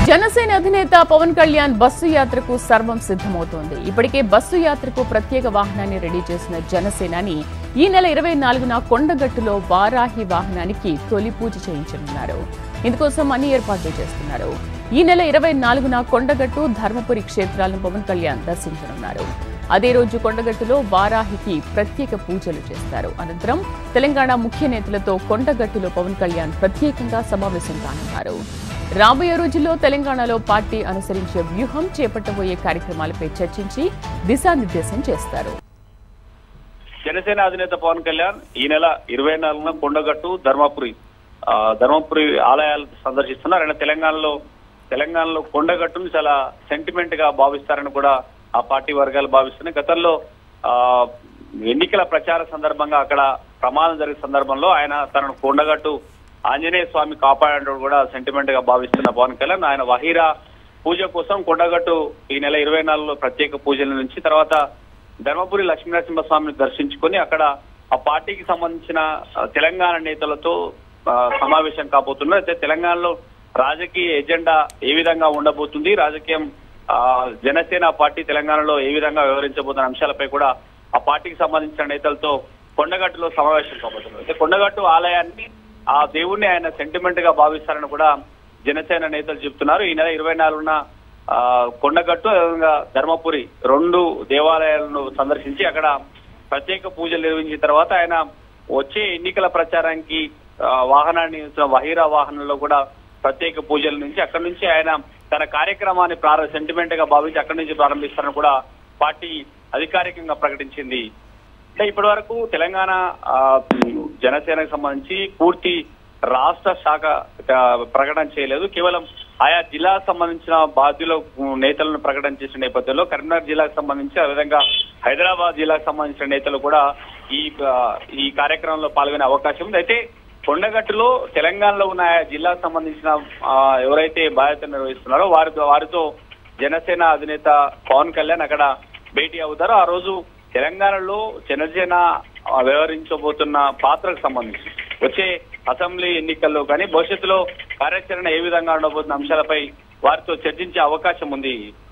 జనసేన అధినేత పవన్ కళ్యాణ్ బస్సు యాత్రకు సర్వం సిద్ధమవుతోంది ఇప్పటికే బస్సు యాత్రకు ప్రత్యేక వాహనాన్ని రెడీ చేసిన జనసేనాని ఈ నెల ఇరవై నాలుగున కొండగట్టులో వారాహి వాహనానికి తొలి పూజ చేయించనున్నారు ఇందుకోసం అన్ని ఏర్పాట్లు చేస్తున్నారు ఈ నెల ఇరవై నాలుగున కొండగట్టు ధర్మపురి క్షేత్రాలను పవన్ కళ్యాణ్ దర్శించనున్నారు అదే రోజు కొండగట్టులో వారాహికి ప్రత్యేక పూజలు చేస్తారు అనంతరం తెలంగాణ ముఖ్య నేతలతో కొండగట్టులో పవన్ కళ్యాణ్ ప్రత్యేకంగా సమావేశం కానున్నారు రాబోయే రోజుల్లో తెలంగాణలో పార్టీ అనుసరించే వ్యూహం చేపట్టబోయే కార్యక్రమాలపై చర్చించి దిశానిర్దేశం చేస్తారు జనసేన అధినేత పవన్ కళ్యాణ్ ఈ నెల ఇరవై నాలుగున కొండగట్టు ధర్మపురి ఆ, ధర్మపురి ఆలయాలు సందర్శిస్తున్నారు ఆయన తెలంగాణలో తెలంగాణలో కొండగట్టును చాలా సెంటిమెంట్ గా భావిస్తారని కూడా ఆ పార్టీ వర్గాలు భావిస్తున్నాయి గతంలో ఆ ఎన్నికల ప్రచార సందర్భంగా అక్కడ ప్రమాదం జరిగిన సందర్భంలో ఆయన తనను కొండగట్టు ఆంజనేయ స్వామి కాపాడడం కూడా సెంటిమెంట్ గా భావిస్తున్న పవన్ కళ్యాణ్ ఆయన వహీరా పూజ కోసం కొండగట్టు ఈ నెల ఇరవై నాలుగులో ప్రత్యేక పూజల నుంచి తర్వాత ధర్మపురి లక్ష్మీనరసింహస్వామిని దర్శించుకొని అక్కడ ఆ పార్టీకి సంబంధించిన ఆ, తెలంగాణ నేతలతో ఆ, సమావేశం కాబోతున్నారు అయితే తెలంగాణలో రాజకీయ ఎజెండా ఏ విధంగా ఉండబోతుంది రాజకీయం ఆ, జనసేన పార్టీ తెలంగాణలో ఏ విధంగా వ్యవహరించబోతున్న అంశాలపై కూడా ఆ పార్టీకి సంబంధించిన నేతలతో కొండగట్టులో సమావేశం కాబోతున్నారు అయితే కొండగట్టు ఆలయాన్ని ఆ దేవుణ్ణి ఆయన సెంటిమెంట్ గా భావిస్తారని కూడా జనసేన నేతలు చెప్తున్నారు ఈ నెల ఇరవై నాలుగున ఆ, కొండగట్టు అదేవిధంగా ధర్మపురి రెండు దేవాలయాలను సందర్శించి అక్కడ ప్రత్యేక పూజలు నిర్వహించిన తర్వాత ఆయన వచ్చే ఎన్నికల ప్రచారానికి ఆ, వాహనాన్ని వహీరా వాహనంలో కూడా ప్రత్యేక పూజల నుంచి అక్కడి నుంచి ఆయన తన కార్యక్రమాన్ని ప్రారంభ సెంటిమెంట్ గా భావించి అక్కడి నుంచి ప్రారంభిస్తారని కూడా పార్టీ అధికారికంగా ప్రకటించింది అంటే ఇప్పటి వరకు తెలంగాణ ఆ, జనసేనకు సంబంధించి పూర్తి రాష్ట్ర శాఖ ఆ, ప్రకటన చేయలేదు కేవలం ఆయా జిల్లాకు సంబంధించిన బాధ్యుల నేతలను ప్రకటన చేసిన నేపథ్యంలో కరీంనగర్ జిల్లాకు సంబంధించి అదేవిధంగా హైదరాబాద్ జిల్లాకు సంబంధించిన నేతలు కూడా ఈ ఆ, ఈ కార్యక్రమంలో పాల్గొనే అవకాశం ఉంది అయితే కొండగట్టులో తెలంగాణలో ఉన్న ఆయా జిల్లాకు సంబంధించిన ఆ, ఎవరైతే బాధ్యత నిర్వహిస్తున్నారో వారితో వారితో జనసేన అధినేత పవన్ కళ్యాణ్ అక్కడ భేటీ అవుతారు ఆ రోజు తెలంగాణలో జనసేన ఆ, వ్యవహరించబోతున్న పాత్రకు సంబంధించి వచ్చే అసెంబ్లీ ఎన్నికల్లో కానీ భవిష్యత్తులో కార్యాచరణ ఏ విధంగా ఉండబోతున్న అంశాలపై వారితో చర్చించే అవకాశం ఉంది